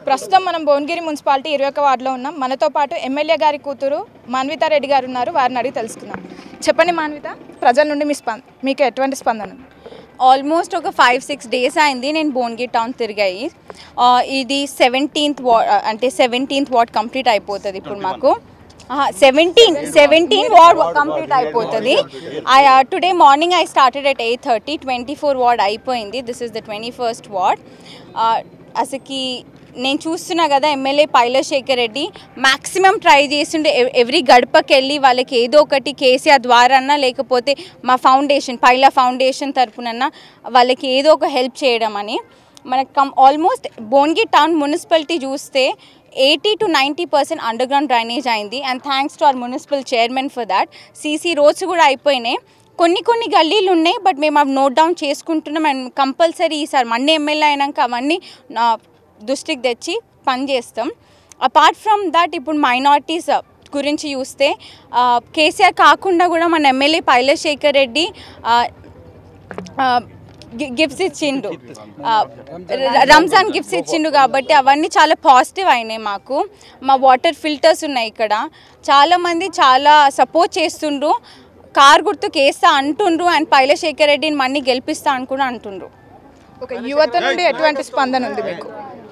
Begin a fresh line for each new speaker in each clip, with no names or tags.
ప్రస్తుతం మనం భువనగిరి మున్సిపాలిటీ ఇరవై ఒక వార్డులో ఉన్నాం మనతో పాటు ఎమ్మెల్యే గారి కూతురు మాన్విత రెడ్డి గారు ఉన్నారు వారిని అడిగి తెలుసుకుందాం చెప్పండి మాన్విత ప్రజల నుండి మీ స్పంద మీకు ఎటువంటి స్పందన ఉంది?
ఆల్మోస్ట్ ఒక ఫైవ్ సిక్స్ డేస్ అయింది నేను భువనగిరి టౌన్ తిరిగాయి ఆ, ఇది సెవెంటీన్త్ వార్డ్ అంటే సెవెంటీన్త్ వార్డ్ కంప్లీట్ అయిపోతుంది ఇప్పుడు మాకు సెవెంటీన్ సెవెంటీన్ వార్డ్ కంప్లీట్ అయిపోతుంది today morning I started at eight thirty twenty four ward అయిపోయింది this is the twenty first ward అసలుకి నేను చూస్తున్నా కదా MLA Paila Shekhar Reddy maximum try చేస్తుండే ఎవ్- ఎవ్రీ గడపకి వెళ్ళి వాళ్ళకి ఏదో ఒకటి కేసీఆర్ ద్వారాన్నా లేకపోతే మా ఫౌండేషన్ పైలా ఫౌండేషన్ తరపునన్నా వాళ్ళకి ఏదో ఒక హెల్ప్ చేయడం అని మనకు come almost Bhuvanagiri town municipality చూస్తే ఎయిటీ టు నైంటీ పర్సెంట్ అండర్ గ్రౌండ్ డ్రైనేజ్ అయింది and thanks to our municipal chairman for that CC roads కూడా అయిపోయినాయి కొన్ని కొన్ని గల్లీలు ఉన్నాయి బట్ మేము అవి నోట్ డౌన్ చేసుకుంటున్నాం అండ్ కంపల్సరీ ఈసారి మళ్ళీ ఎమ్మెల్యే అయినాక అవన్నీ నా దృష్టికి తెచ్చి పని చేస్తాం అపార్ట్ ఫ్రమ్ దట్ ఇప్పుడు మైనార్టీస్ గురించి చూస్తే ఆ, కేసీఆర్ కాకుండా కూడా మన ఎమ్మెల్యే పైలశేఖర్ రెడ్డి ఆ, ఆ, గి- గిఫ్ట్స్ ఇచ్చిండు ఆ, ర- రంజాన్ గిఫ్ట్స్ ఇచ్చిండు కాబట్టి అవన్నీ చాలా పాజిటివ్ అయినాయి మాకు మా వాటర్ ఫిల్టర్స్ ఉన్నాయి ఇక్కడ చాలామంది చాలా సపోర్ట్ చేస్తుండ్రు కార్ గుర్తుకు వేస్తా అంటుండ్రు అండ్ పైలశేఖర్ రెడ్డిని మళ్ళీ గెలిపిస్తా అని కూడా అంటుండ్రు
ఒక యువత నుండి ఎటువంటి స్పందన ఉంది మీకు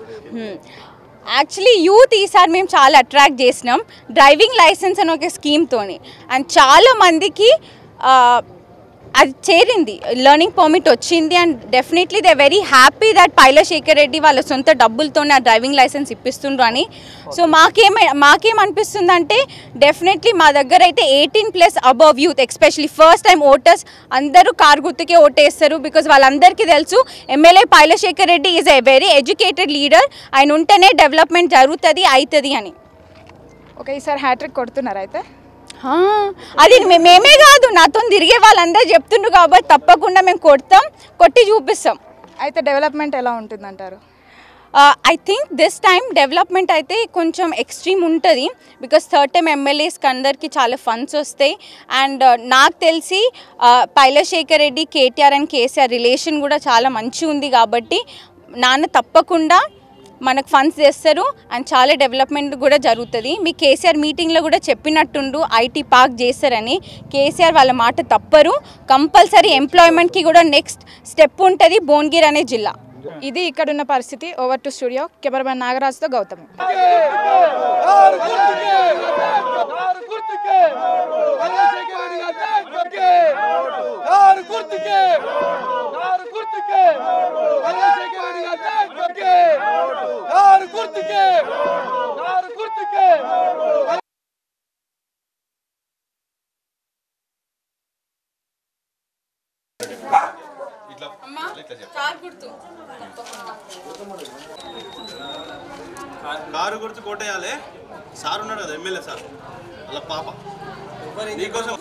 యాక్చువల్లీ యూత్ ఈసారి మేము చాలా అట్రాక్ట్ చేసినాం డ్రైవింగ్ లైసెన్స్ అని ఒక స్కీమ్తోని అండ్ చాలా మందికి ఆ, అది చేరింది లెర్నింగ్ పర్మిట్ వచ్చింది and definitely they very happy that Paila Shekhar Reddy వాళ్ళ సొంత డబ్బులతోనే ఆ డ్రైవింగ్ లైసెన్స్ ఇప్పిస్తుండ్రు అని సో మాకేమే మాకేమనిపిస్తుందంటే డెఫినెట్లీ మా దగ్గర అయితే eighteen plus above youth especially first time voters అందరూ కార్ గుర్తుకే ఓటేస్తారు బికాజ్ వాళ్ళందరికీ తెలుసు MLA Paila Shekhar Reddy is a very educated leader ఆయన ఉంటేనే డెవలప్మెంట్ జరుగుతుంది అవుతుంది అని
ఒక ఈసారి హ్యాట్రిక్ కొడుతున్నారు అయితే
ఆ, అది మే- మేమే కాదు నాతో తిరిగే వాళ్ళందరూ చెప్తుండ్రు కాబట్టి తప్పకుండా మేము కొడతాం కొట్టి చూపిస్తాం
అయితే డెవలప్మెంట్ ఎలా ఉంటుందంటారు
I think this time development అయితే కొంచెం ఎక్స్ట్రీమ్ ఉంటుంది బికాస్ థర్డ్ టైం ఎమ్మెల్యేస్కి అందరికీ చాలా ఫండ్స్ వస్తాయి అండ్ నాకు తెలిసి uh, Paila Shekhar Reddy KTR and KCR relation కూడా చాలా మంచిగా ఉంది కాబట్టి నాన్న తప్పకుండా మనకు ఫండ్స్ చేస్తారు అండ్ చాలా డెవలప్మెంట్ కూడా జరుగుతుంది మీ కేసీఆర్ మీటింగ్లో కూడా చెప్పినట్టుండు ఐటీ పార్క్ చేస్తారని కేసీఆర్ వాళ్ళ మాట తప్పరు కంపల్సరీ ఎంప్లాయ్మెంట్కి కూడా నెక్స్ట్ స్టెప్ ఉంటుంది భువనగిరి అనే జిల్లా
ఇది ఇక్కడున్న పరిస్థితి ఓవర్ టు స్టూడియో కెమెరామెన్ నాగరాజ్తో గౌతమి
ఆరు గుర్తుకే ఆరు గుర్తుకే చంద్రశేఖర్ రెడ్డి గారి నాయకత్వంకే ఆరు గుర్తుకే ఆరు గుర్తుకే చంద్రశేఖర్ రెడ్డి గారి నాయకత్వంకే ఆరు గుర్తుకే ఆరు గుర్తుకే
కారు గుర్తు కొట్టేయాలి సార్ ఉన్నాడు కదా ఎమ్మెల్యే సార్ అలా పాప నీకోసం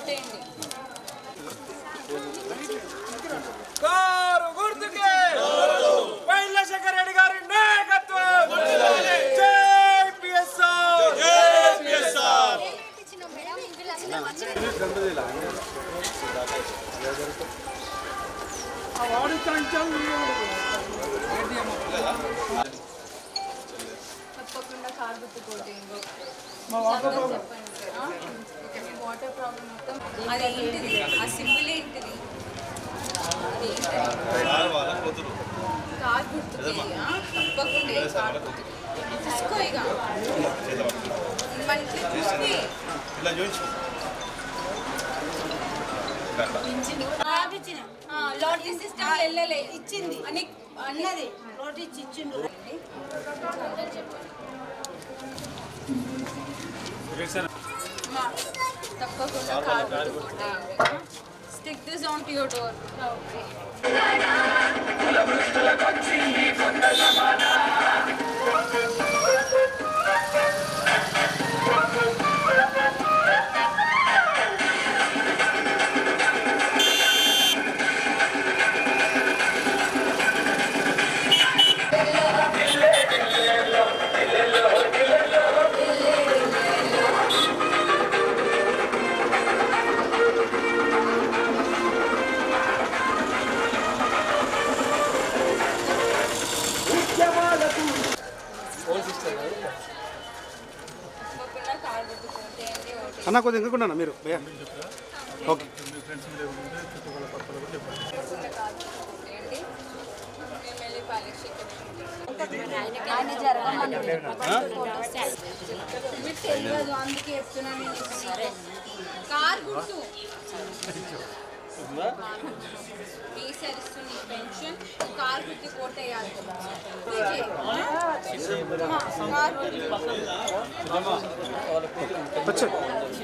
కారు గుర్తుకే పైలశేఖర్ రెడ్డి గారి నాయకత్వం జై పిఎస్ఆర్
అది ఏంటిది ఆ సింబల్ ఏంటిది
కారు వాళ్ళ కూతురు
కార్ గుర్తుకి తప్పకుండా కార్ గుర్తుకి తీసుకో ఇక మన ఇట్లా చూసి
ఇలా చూపించు
లాటరీ సిస్టమ్ వెళ్ళలే ఇచ్చింది అని
అన్నది రోటీ ఇచ్చిండు
అమ్మా, తప్పకుండా కార్ గుర్తు stick this on to your door
ఉద్యమాలకు
అన్న కొద్దిగా ఇంకకుండా మీరు భయ్యా ఓకే
మీకు తెలియదు అందుకే చెప్తున్నాను నేను కార్ గుర్తు ఈసారి ఇస్తుంది పెన్షన్ కార్ గుర్తు కోటేయాలి కార్ గుర్తు
వచ్చాడు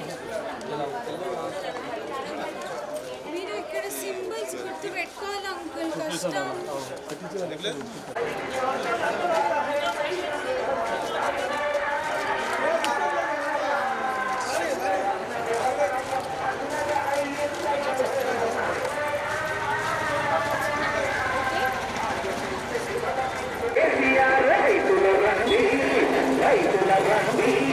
మీరు ఇక్కడ సింబల్స్ గుర్తు పెట్టుకోవాలి అంకుల్ కష్టం
రైతుల రండి రైతుల రండి